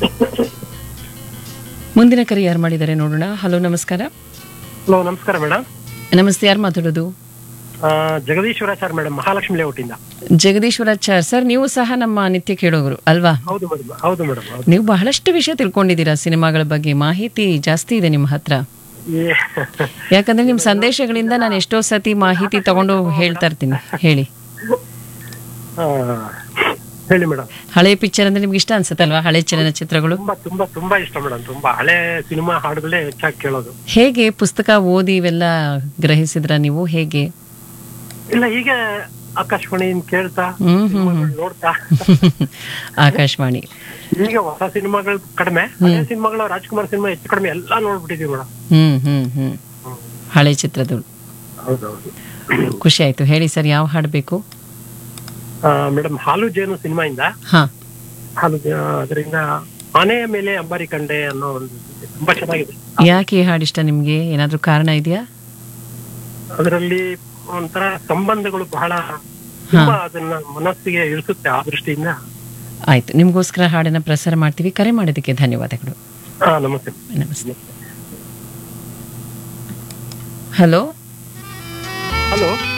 ಮುಂದಿನ ಕರೆ ಯಾರು ಮಾಡಿದ್ದಾರೆ ನೋಡೋಣ ಹಲೋ ನಮಸ್ಕಾರ ಹಲೋ ನಮಸ್ಕಾರ ಮೇಡಮ್ ನಮಸ್ತೆ ಯಾರು ಮಾತಾಡೋದು ಜಗದೀಶ್ವರಾಚಾರ್ ಮೇಡಮ್ ಮಹಾಲಕ್ಷ್ಮಿ ಲೇಔಟಿಂದ ಜಗದೀಶ್ವರಾಚಾರ್ ಸರ್ ನೀವು ಸಹ ನಮ್ಮ ನಿತ್ಯ ಕೇಳೋರು ಅಲ್ವಾ ಹೌದು ಮೇಡಮ್ ಹೌದು ಮೇಡಮ್ ಹೌದು ನೀವು ಬಹಳಷ್ಟು ವಿಷಯ ತಿಳ್ಕೊಂಡಿದ್ದೀರಾ ಸಿನಿಮಾಗಳ ಬಗ್ಗೆ ಮಾಹಿತಿ ಜಾಸ್ತಿ ಇದೆ ನಿಮ್ಮ ಹತ್ರ ಏ- ಯಾಕಂದ್ರೆ ನಿಮ್ಮ ಸಂದೇಶಗಳಿಂದ ನಾನು ಎಷ್ಟೋ ಸತಿ ಮಾಹಿತಿ ತಗೊಂಡು ಹೇಳ್ತಾ ಇರ್ತೀನಿ ಹೇಳಿ ಆ, ಹೇಳಿ ಮೇಡಮ್ ಹಳೆ ಪಿಕ್ಚರ್ ಅಂದ್ರೆ ನಿಮ್ಗೆ ಇಷ್ಟ ಅನ್ಸುತ್ತಲ್ವಾ ಹಳೆ ಚಲನಚಿತ್ರಗಳು ತುಂಬಾ ತುಂಬಾ ತುಂಬಾ ಇಷ್ಟ ಮೇಡಮ್ ತುಂಬಾ ಹಳೆ ಸಿನಿಮಾ ಹಾಡುಗಳೇ ಹೆಚ್ಚಾಗಿ ಕೇಳೋದು ಹೇಗೆ ಪುಸ್ತಕ ಓದಿ ಇವೆಲ್ಲ ಗ್ರಹಿಸಿದ್ರ ನೀವು ಹೇಗೆ ಇಲ್ಲ ಹೀಗೆ ಆಕಾಶವಾಣಿ ಕೇಳ್ತಾ ಹ್ಮ್ ಹ್ಮ್ ಹ್ಮ್ ಸಿನಿಮಾಗಳ್ ನೋಡ್ತಾ ಆಕಾಶವಾಣಿ ಈಗ ಹೊಸ ಸಿನಿಮಾಗಳು ಕಡಿಮೆ ಹಳೆ ಸಿನಿಮಾಗಳು ರಾಜ್ಕುಮಾರ್ ಸಿನಿಮಾ ಹೆಚ್ಚು ಕಡಿಮೆ ಎಲ್ಲಾ ನೋಡ್ಬಿಟ್ಟಿದೀವಿ ಮೇಡಮ್ ಹ್ಮ್ ಹ್ಮ್ ಹ್ಮ್ ಹಳೆ ಚಿತ್ರಗಳು ಹೌದೌದು ಖುಷಿ ಆಯ್ತು ಹೇಳಿ ಸರ್ ಯಾವ ಹಾಡು ಬೇಕು ಮೇಡಮ್ ಹಾಲು ಜೇನು ಸಿನಿಮಾ ಇಂದ ಹಾ ಹಾಲು ಜೇ- ಅದರಿಂದ ಆನೆಯ ಮೇಲೆ ಅಂಬಾರಿ ಕಂಡೆ ಅನ್ನೋ ಒಂದು ತುಂಬಾ ಚೆನ್ನಾಗಿದೆ ಯಾಕೆ ಈ ಹಾಡು ಇಷ್ಟ ನಿಮ್ಗೆ ಏನಾದ್ರೂ ಕಾರಣ ಇದೆಯಾ ಅದರಲ್ಲಿ ಒಂಥರ ಸಂಬಂಧಗಳು ಬಹಳ ತುಂಬಾ ಅದನ್ನ ಮನಸ್ಸಿಗೆ ಇಳಿಸುತ್ತೆ ಆ ದೃಷ್ಟಿಯಿಂದ ಆಯ್ತು ನಿಮ್ಗೋಸ್ಕರ ಹಾಡನ್ನ ಪ್ರಸಾರ ಮಾಡ್ತೀವಿ ಕರೆ ಮಾಡೋದಕ್ಕೆ ಧನ್ಯವಾದಗಳು ಹಾ ನಮಸ್ತೆ ನಮಸ್ತೆ ಹಲೋ ಹಲೋ